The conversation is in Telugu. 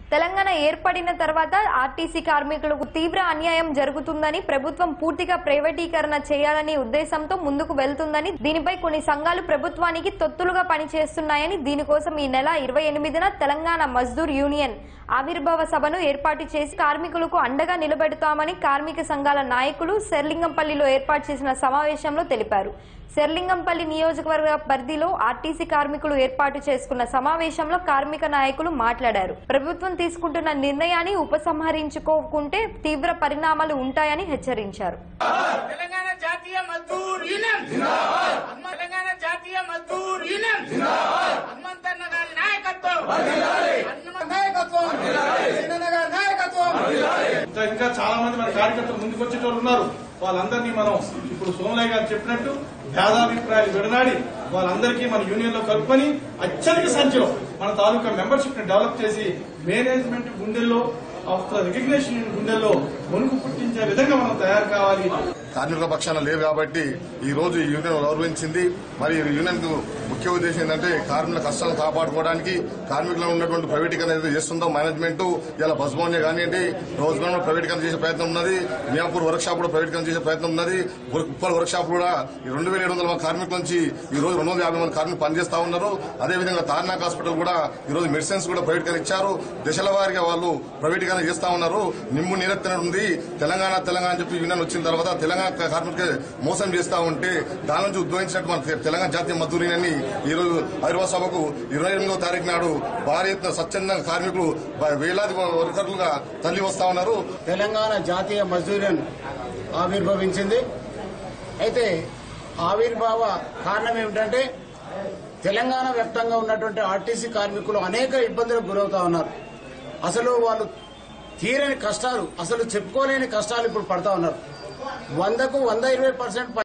తెలంగాణ ఏర్పడిన తర్వాత ఆర్టీసీ కార్మికులకు తీవ్ర అన్యాయం జరుగుతుందని ప్రభుత్వం పూర్తిగా ప్రైవేటీకరణ చేయాలనే ఉద్దేశంతో ముందుకు వెళ్తుందని దీనిపై కొన్ని సంఘాలు ప్రభుత్వానికి తొత్తులుగా పనిచేస్తున్నాయని దీనికోసం ఈ నెల ఇరవై ఎనిమిదిన తెలంగాణ మజ్దూర్ యూనియన్ ఆవిర్భావ సభను ఏర్పాటు చేసి కార్మికులకు అండగా నిలబెడతామని కార్మిక సంఘాల నాయకులు శర్లింగంపల్లిలో ఏర్పాటు చేసిన సమావేశంలో తెలిపారు శర్లింగంపల్లి నియోజకవర్గ పరిధిలో ఆర్టీసీ కార్మికులు ఏర్పాటు చేసుకున్న సమావేశంలో కార్మిక నాయకులు మాట్లాడారు ప్రభుత్వం తీసుకుంటున్న నిర్ణయాన్ని ఉపసంహరించుకోకుంటే తీవ్ర పరిణామాలు ఉంటాయని హెచ్చరించారు తెలంగాణ జాతీయ మజ్దూర్ యూనియన్ హనుమ- తెలంగాణ జాతీయ మజ్దూర్ యూనియన్ హనుమంతన్న గారి నాయకత్వం హనుమ- నాయకత్వం చిన్నన్న గారి నాయకత్వం ఇంకా ఇంకా చాలా మంది మన కార్యకర్తలు ముందుకు వచ్చేటోళ్ళు ఉన్నారు వాళ్ళందరినీ మనం ఇప్పుడు సోమలయ్య గారు చెప్పినట్టు భేదాభిప్రాయాలు విడనాడి వాళ్ళందరికీ మన యూనియన్ లో కలుపుకొని అత్యధిక సంఖ్యలో మన తాలూకా మెంబర్షిప్ ని డెవలప్ చేసి మేనేజ్మెంట్ గుండెల్లో రికగ్నేషన్ గుండెల్లో వణుకు పుట్టించే విధంగా మనం తయారు కావాలి కార్మికుల పక్షాన లేవు కాబట్టి ఈ రోజు ఈ యూనియన్ గౌరవించింది మరి ఈ యూనియన్ కు ముఖ్య ఉద్దేశం ఏంటంటే కార్మికుల కష్టాలను కాపాడుకోవడానికి కార్మికులు ఉన్నటువంటి ప్రైవేటీకరణ ఏదైతే చేస్తుందో మేనేజ్మెంట్ ఇలా బస్ భవన్ కానివ్వండి రోజు భవన్ ప్రైవేటీకరణ చేసే ప్రయత్నం ఉన్నది మియాపూర్ వర్క్ షాప్ కూడా ప్రైవేటీకరణ చేసే ప్రయత్నం ఉన్నది ఉప్పల్ వర్క్ షాప్ కూడా ఈ రెండు వేల ఏడు వందల మంది కార్మికుల నుంచి ఈ రోజు రెండు వందల యాభై మంది కార్మికులు పనిచేస్తా ఉన్నారు అదేవిధంగా తార్నాక్ హాస్పిటల్ కూడా ఈ రోజు మెడిసిన్స్ కూడా ప్రైవేటీకరణ ఇచ్చారు దశల వారీగా వాళ్ళు ప్రైవేటీకరణ చేస్తా ఉన్నారు నిమ్ము నీరెత్తనుంది తెలంగాణ తెలంగాణ అని చెప్పి యూనియన్ వచ్చిన తర్వాత తెలంగాణ కార్మికులు మోసం చేస్తా ఉంటే దాని నుంచి ఉద్భవించినట్టు మన తెలంగాణ జాతీయ మద్దూరి అని ఈ రోజు హైదరాబాద్ సభకు ఇరవై ఎనిమిదో తారీఖు నాడు భారీ ఎత్తున స్వచ్ఛంద కార్మికులు బ- వేలాది వర్కర్లుగా తల్లి వస్తా ఉన్నారు తెలంగాణ జాతీయ మజ్దూరియన్ ఆవిర్భవించింది అయితే ఆవిర్భావ కారణం ఏమిటంటే తెలంగాణ వ్యాప్తంగా ఉన్నటువంటి ఆర్టీసీ కార్మికులు అనేక ఇబ్బందులకు గురవుతా ఉన్నారు అసలు వాళ్ళు తీరని కష్టాలు అసలు చెప్పుకోలేని కష్టాలు ఇప్పుడు పడతా ఉన్నారు వందకు వంద ఇరవై పర్సెంట్